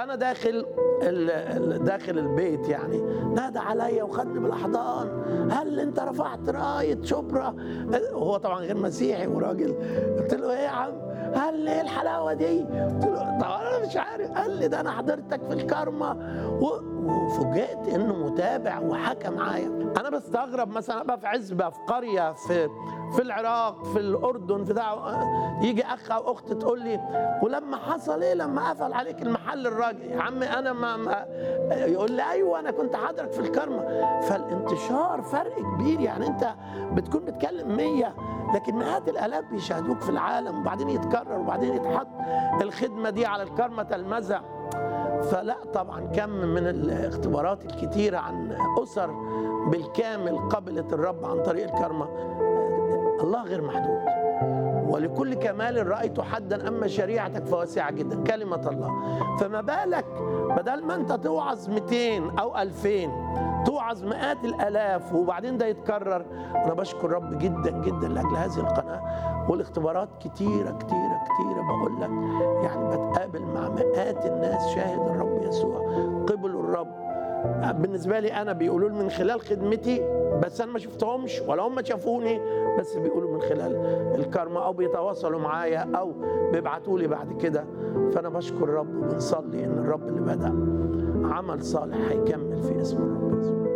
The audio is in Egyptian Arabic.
فانا داخل ال- ال- داخل البيت يعني نادى عليا وخدني بالاحضان هل انت رفعت رايه شبرا وهو طبعا غير مسيحي وراجل قلت له ايه يا عم قال لي ايه الحلاوه دي قلت له طبعا انا مش عارف قال لي ده انا حضرتك في الكارما و- وفوجئت انه متابع وحكى معايا انا بستغرب مثلا ابقى في عزبه في قريه في في العراق في الاردن في دعوة يجي اخ او اخت تقول لي ولما حصل ايه لما قفل عليك المحل الراجل يا عم انا ما, ما يقول لي ايوه انا كنت حاضرك في الكرمه فالانتشار فرق كبير يعني انت بتكون بتكلم مية لكن مئات الالاف بيشاهدوك في العالم وبعدين يتكرر وبعدين يتحط الخدمه دي على الكرمه تلمذه فلا طبعا كم من الاختبارات الكتيرة عن أسر بالكامل قبلت الرب عن طريق الكرمة الله غير محدود ولكل كمال رأيت حدا أما شريعتك فواسعة جدا كلمة الله فما بالك بدل ما أنت توعظ 200 أو 2000 توعظ مئات الآلاف وبعدين ده يتكرر أنا بشكر رب جدا جدا لأجل هذه القناة والاختبارات كتيرة كتيرة كتيرة بقول لك يعني بتقابل مع مئات الناس شاهد الرب يسوع قبلوا الرب بالنسبه لي انا بيقولوا لي من خلال خدمتي بس انا ما شفتهمش ولا هم شافوني بس بيقولوا من خلال الكرمة او بيتواصلوا معايا او بيبعتوا لي بعد كده فانا بشكر الرب وبنصلي ان الرب اللي بدا عمل صالح هيكمل في اسم الرب يسوع